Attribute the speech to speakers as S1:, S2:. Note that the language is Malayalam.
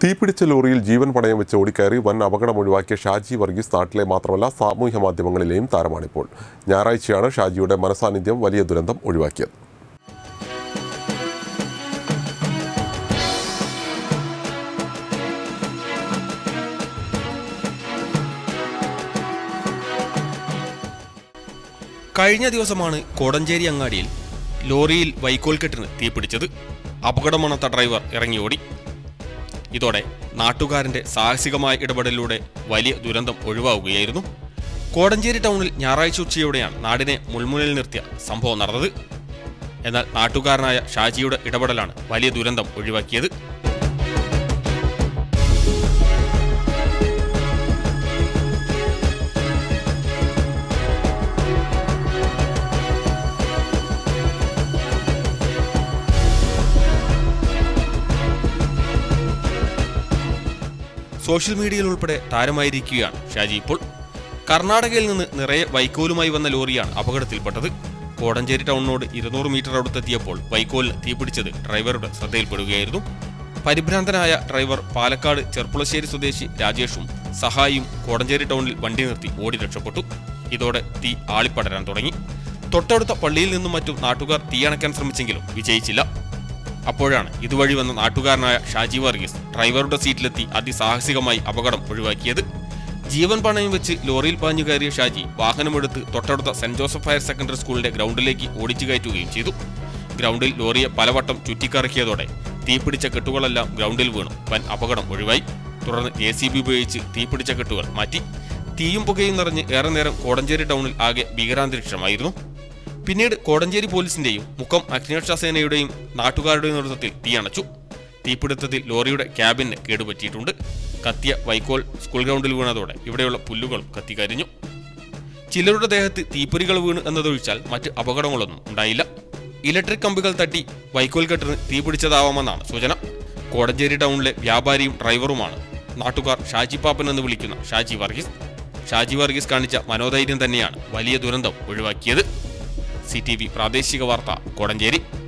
S1: തീപിടിച്ച ലോറിയിൽ ജീവൻ പണയം വെച്ച് ഓടിക്കയറി വൻ അപകടം ഒഴിവാക്കിയ ഷാജി വർഗീസ് നാട്ടിലെ മാത്രമല്ല സാമൂഹ്യ മാധ്യമങ്ങളിലെയും താരമാണിപ്പോൾ ഞായറാഴ്ചയാണ് ഷാജിയുടെ മനസാന്നിധ്യം വലിയ ദുരന്തം ഒഴിവാക്കിയത്
S2: കഴിഞ്ഞ ദിവസമാണ് കോടഞ്ചേരി അങ്ങാടിയിൽ ലോറിയിൽ വൈക്കോൽ കെട്ടിന് തീപിടിച്ചത് അപകടമണത്ത ഡ്രൈവർ ഇറങ്ങിയോടി ഇതോടെ നാട്ടുകാരന്റെ സാഹസികമായ ഇടപെടലിലൂടെ വലിയ ദുരന്തം ഒഴിവാവുകയായിരുന്നു കോടഞ്ചേരി ടൗണിൽ ഞായറാഴ്ച ഉച്ചയോടെയാണ് നാടിനെ മുൾമുനയിൽ നിർത്തിയ സംഭവം നടന്നത് എന്നാൽ നാട്ടുകാരനായ ഷാജിയുടെ ഇടപെടലാണ് വലിയ ദുരന്തം ഒഴിവാക്കിയത് സോഷ്യൽ മീഡിയയിൽ ഉൾപ്പെടെ താരമായിരിക്കുകയാണ് ഷാജി ഇപ്പോൾ കർണാടകയിൽ നിന്ന് നിറയെ വൈക്കോലുമായി വന്ന ലോറിയാണ് അപകടത്തിൽപ്പെട്ടത് കോടഞ്ചേരി ടൗണിനോട് ഇരുന്നൂറ് മീറ്റർ അടുത്തെത്തിയപ്പോൾ വൈക്കോലിന് തീപിടിച്ചത് ഡ്രൈവറുടെ ശ്രദ്ധയിൽപ്പെടുകയായിരുന്നു പരിഭ്രാന്തനായ ഡ്രൈവർ പാലക്കാട് ചെർപ്പുളശ്ശേരി സ്വദേശി രാജേഷും സഹായിയും കോടഞ്ചേരി ടൗണിൽ വണ്ടി നിർത്തി ഓടി രക്ഷപ്പെട്ടു ഇതോടെ തീ ആളിപ്പടരാൻ തുടങ്ങി തൊട്ടടുത്ത പള്ളിയിൽ നിന്നും മറ്റും നാട്ടുകാർ തീയണയ്ക്കാൻ ശ്രമിച്ചെങ്കിലും വിജയിച്ചില്ല അപ്പോഴാണ് ഇതുവഴി വന്ന നാട്ടുകാരനായ ഷാജി വർഗീസ് ഡ്രൈവറുടെ സീറ്റിലെത്തി അതിസാഹസികമായി അപകടം ഒഴിവാക്കിയത് ജീവൻ പണയം വെച്ച് ലോറിയിൽ പാഞ്ഞു കയറിയ ഷാജി വാഹനമെടുത്ത് തൊട്ടടുത്ത സെന്റ് ജോസഫ് ഹയർ സെക്കൻഡറി സ്കൂളിന്റെ ഗ്രൗണ്ടിലേക്ക് ഓടിച്ചു കയറ്റുകയും ചെയ്തു ഗ്രൗണ്ടിൽ ലോറിയെ പലവട്ടം ചുറ്റിക്കറക്കിയതോടെ തീപിടിച്ച കെട്ടുകളെല്ലാം ഗ്രൗണ്ടിൽ വീണു വൻ അപകടം ഒഴിവായി തുടർന്ന് ജെ സി ബി ഉപയോഗിച്ച് തീപിടിച്ച കെട്ടുകൾ മാറ്റി തീയും പുകയും നിറഞ്ഞ് ഏറെ നേരം കോടഞ്ചേരി ടൗണിൽ ആകെ ഭീകരാന്തരീക്ഷമായിരുന്നു പിന്നീട് കോടഞ്ചേരി പോലീസിന്റെയും മുക്കം അഗ്നിരക്ഷാസേനയുടെയും നാട്ടുകാരുടെയും നേതൃത്വത്തിൽ തീയണച്ചു തീപിടുത്തത്തിൽ ലോറിയുടെ ക്യാബിന് കേടുപറ്റിയിട്ടുണ്ട് കത്തിയ വൈക്കോൽ സ്കൂൾ ഗ്രൗണ്ടിൽ വീണതോടെ ഇവിടെയുള്ള പുല്ലുകളും കത്തിക്കരിഞ്ഞു ചിലരുടെ ദേഹത്ത് തീപ്പൊരികൾ വീണ് എന്നതൊഴിച്ചാൽ മറ്റ് അപകടങ്ങളൊന്നും ഉണ്ടായില്ല ഇലക്ട്രിക് കമ്പികൾ തട്ടി വൈക്കോൽ കെട്ടിന് തീപിടിച്ചതാവാമെന്നാണ് സൂചന കോടഞ്ചേരി ടൗണിലെ വ്യാപാരിയും ഡ്രൈവറുമാണ് നാട്ടുകാർ ഷാജി പാപ്പൻ എന്ന് വിളിക്കുന്ന ഷാജി വർഗീസ് ഷാജി വർഗീസ് കാണിച്ച മനോധൈര്യം തന്നെയാണ് വലിയ ദുരന്തം ഒഴിവാക്കിയത് സി പ്രാദേശിക വാർത്ത കോടഞ്ചേരി